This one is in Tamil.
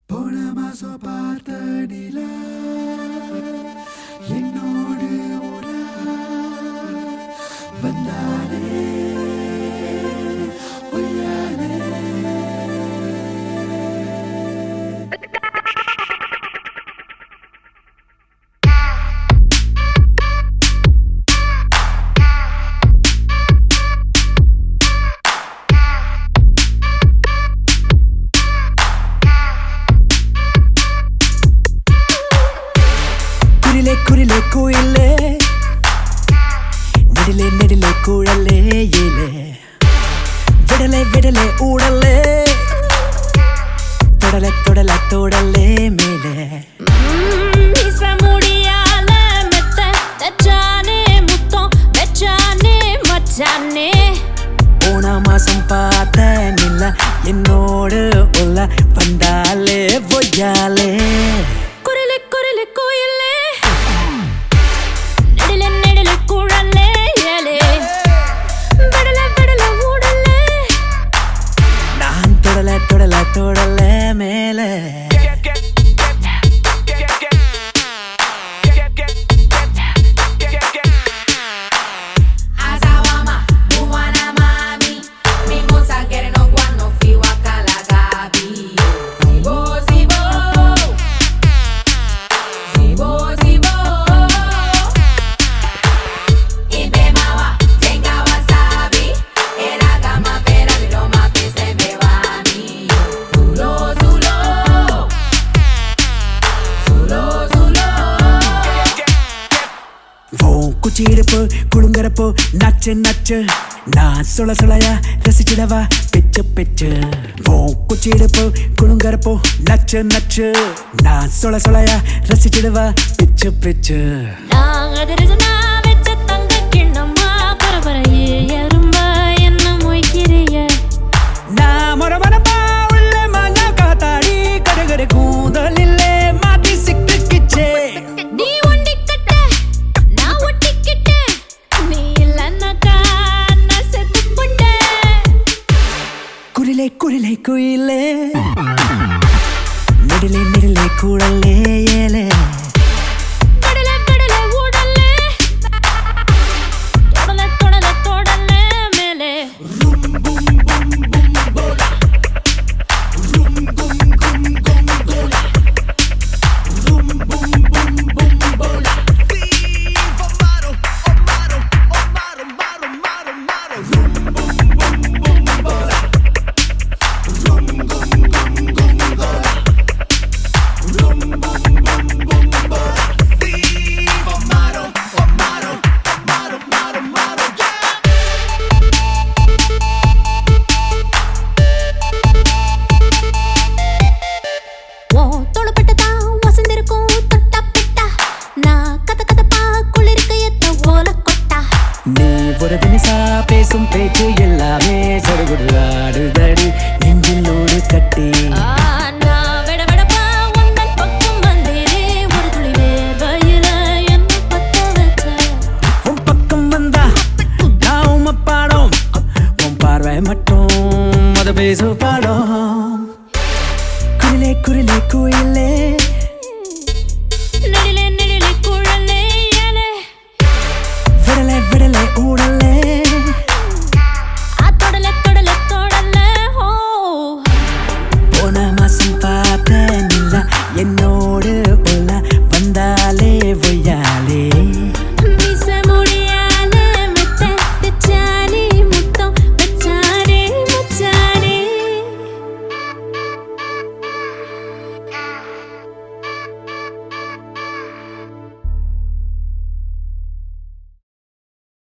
போன மாசம் பார்த்த நிலா என்னோடு உலா வந்தானே ஒய்யானே കുരിലെ കുരിലെ കുയിലേ നെടിലെ നെടിലെ കുഴലേ ഇലേ വിടലെ വിടലെ ഊടലേ தொடல தொடல தொடலே மேலே மீச முடியால மெத்த தச்சானே முத்தம் வெச்சானே மச்சானே போன மாசம் பார்த்த நில்ல என்னோடு உள்ள வந்தாலே பொய்யாலே குரலு குரலு கோயிலே நெடில நெடில குழலே ஏலே விடல விடல ஊடலே நான் தொடல தொடல தொடல மேலே Azawama, Muwana mami, mi musa quiere no guano fiwa kalagabi. Zibo, zibo, zibo, zibo. Ibe mawa, tenga wasabi, era gama pera loma pese bebani. Zulo, zulo, zulo, zulo. ஓ குச்சியிடுப்பு குழுங்கறப்போ நச்சு நச்சு நான் சுள சுளையா ரசிச்சிடவா பிச்சு பிச்சு ஓ குச்சியிடுப்பு குழுங்கறப்போ நச்சு நச்சு நான் சுள சுளையா ரசிச்சிடுவா பிச்சு பிச்சு நான் அதிரசனா வெச்ச தங்க கிண்ணம்மா பரபரையே எறும்ப என்ன மொய்க்கிறிய நான் மொரமரப்பா உள்ள மாங்கா காத்தாடி கடுகடு கூந்தலில்லே மாட்டி சிக்கிச்சே நீ ஒண்டிக்கிட்ட நான் ஒட்டிக்கிட்ட நீ இல்லைன்னாக்கா நான் செத்து போட்டேன் குரிலே குரிலே குயிலே நெடிலே நெடிலே குழலே ஏலே கடல கடல ஊடலே தொடல தொடல தொடல மேலே ஓ தொழுப்பட்டு தான் வசந்திருக்கும் தொட்டா பிட்டா நான் கத கதப்பா குளிர்க்க எத்த ஓல கொட்டா நீ ஒரு தினிசா பேசும் பேச்சு எல்லாமே சடுகுடு ஆடுதடி நெஞ்சில் ஒரு கட்டி ஆ, நான் விட விடப்பா உந்தன் பக்கம் வந்தேனே ஒரு துளி வேர்வையில என்ன பத்த வச்ச உன் பக்கம் வந்தா நான் உம்ம பாடும் உன் பார்வை மட்டும் அத பேசு பாடும் குரிலே குரிலே குயிலே